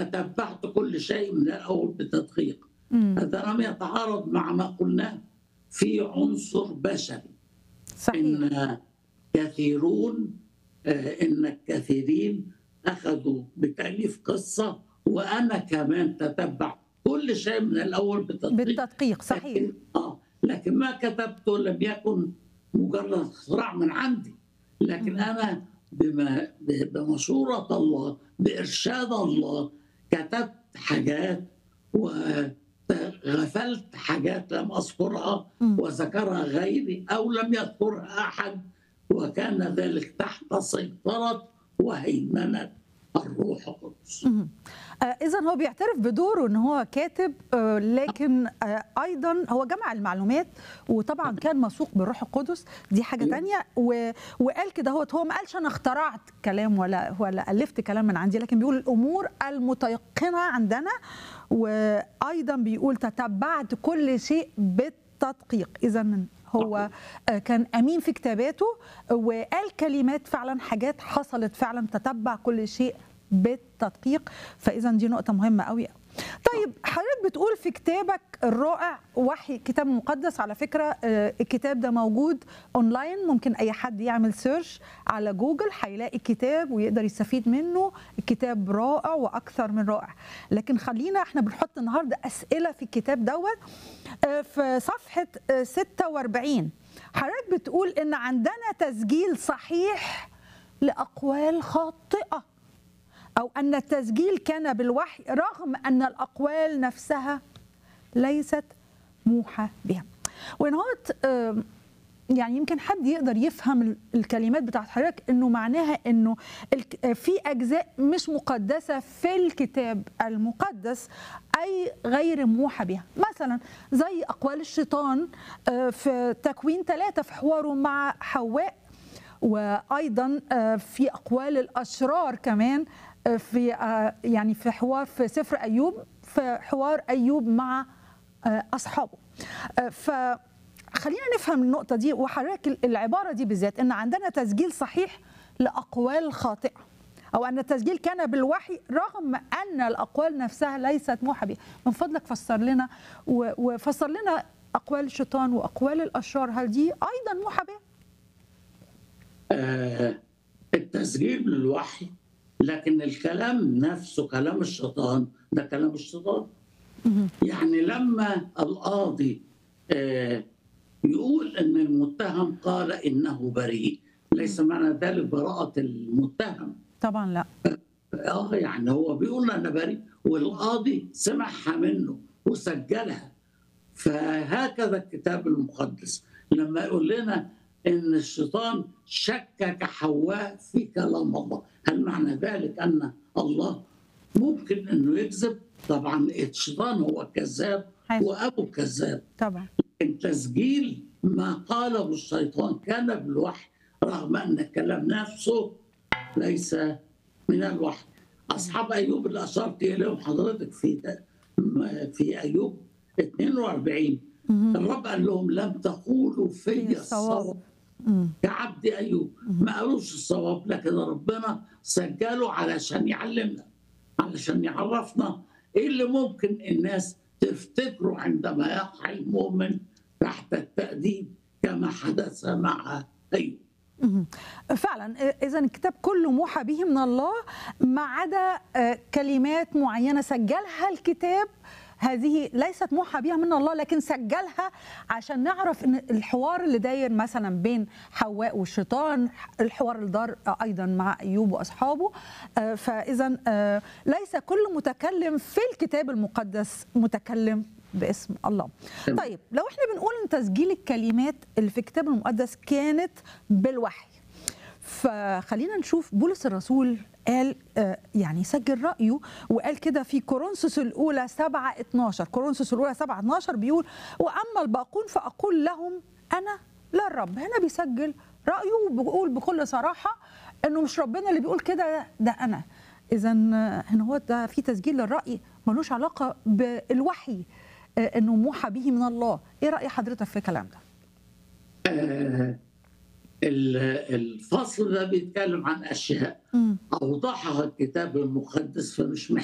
تتبعت كل شيء من الاول بتدقيق مم. هذا لم يتعارض مع ما قلناه في عنصر بشري صحيح ان كثيرون آه، ان الكثيرين اخذوا بتاليف قصه وانا كمان تتبع كل شيء من الاول بتدقيق بالتدقيق صحيح لكن اه لكن ما كتبته لم يكن مجرد اختراع من عندي لكن مم. انا بما ب- بمشوره الله بارشاد الله كتبت حاجات وغفلت حاجات لم اذكرها مم. وذكرها غيري او لم يذكرها احد وكان ذلك تحت سيطره وهيمنه الروح القدس. مهم. آه اذا هو بيعترف بدوره ان هو كاتب آه لكن آه ايضا هو جمع المعلومات وطبعا كان موثوق بالروح القدس دي حاجه أيوة. تانية و... وقال كده هو هو ما قالش انا اخترعت كلام ولا ولا الفت كلام من عندي لكن بيقول الامور المتيقنه عندنا وايضا بيقول تتبعت كل شيء بالتدقيق اذا هو آه، كان امين في كتاباته وقال كلمات فعلا حاجات حصلت فعلا تتبع كل شيء بالتدقيق فاذا دي نقطه مهمه قوي طيب حضرتك بتقول في كتابك الرائع وحي كتاب مقدس على فكره آه، الكتاب ده موجود اونلاين ممكن اي حد يعمل سيرش على جوجل هيلاقي الكتاب ويقدر يستفيد منه الكتاب رائع واكثر من رائع لكن خلينا احنا بنحط النهارده اسئله في الكتاب دوت آه، في صفحه آه، 46 حضرتك بتقول ان عندنا تسجيل صحيح لاقوال خاطئه او ان التسجيل كان بالوحي رغم ان الاقوال نفسها ليست موحى بها ونهوت آم، يعني يمكن حد يقدر يفهم ال- الكلمات بتاعت حضرتك انه معناها انه الك- آه، في اجزاء مش مقدسه في الكتاب المقدس اي غير موحى بها مثلا زي اقوال الشيطان آه، في تكوين ثلاثه في حواره مع حواء وايضا آه، في اقوال الاشرار كمان آه، في آه، يعني في حوار في سفر ايوب في حوار ايوب مع آه، اصحابه آه، فخلينا نفهم النقطه دي وحضرتك العباره دي بالذات ان عندنا تسجيل صحيح لاقوال خاطئه او ان التسجيل كان بالوحي رغم ان الاقوال نفسها ليست موحى بها من فضلك فسر لنا و- وفسر لنا اقوال الشيطان واقوال الاشرار هل دي ايضا موحى بها آه، التسجيل للوحي لكن الكلام نفسه كلام الشيطان ده كلام الشيطان يعني لما القاضي آه، يقول ان المتهم قال انه بريء ليس معنى ذلك براءة المتهم طبعا لا اه يعني هو بيقول انا بريء والقاضي سمعها منه وسجلها فهكذا الكتاب المقدس لما يقول لنا ان الشيطان شكك حواء في كلام الله هل معنى ذلك ان الله ممكن انه يكذب طبعا الشيطان هو الكذاب حلو. وابو الكذاب طبعا لكن تسجيل ما قاله الشيطان كان بالوحي رغم ان الكلام نفسه ليس من الوحي اصحاب ايوب اللي اشرت اليهم حضرتك في في ايوب 42 الرب قال لهم لم تقولوا في الصواب مم. كعبد ايوب ما قالوش الصواب لكن ربنا سجله علشان يعلمنا علشان يعرفنا ايه اللي ممكن الناس تفتكره عندما يقع المؤمن تحت التأديب كما حدث مع ايوب مهم. فعلا اذا الكتاب كله موحى به من الله ما عدا آه، كلمات معينه سجلها الكتاب هذه ليست موحى بها من الله لكن سجلها عشان نعرف ان الحوار اللي داير مثلا بين حواء والشيطان الحوار اللي دار ايضا مع ايوب واصحابه آه، فاذا آه، ليس كل متكلم في الكتاب المقدس متكلم باسم الله تمام. طيب لو احنا بنقول ان تسجيل الكلمات اللي في الكتاب المقدس كانت بالوحي فخلينا نشوف بولس الرسول قال آه، يعني سجل رأيه وقال كده في كورنثوس الأولى 7 12 كورنثوس الأولى 7 12 بيقول وأما الباقون فأقول لهم أنا لا الرب هنا بيسجل رأيه وبيقول بكل صراحة إنه مش ربنا اللي بيقول كده ده أنا إذا هنا هو ده في تسجيل للرأي ملوش علاقة بالوحي آه، إنه موحى به من الله إيه رأي حضرتك في الكلام ده؟ آه، ال- الفصل ده بيتكلم عن اشياء مم. اوضحها الكتاب المقدس فمش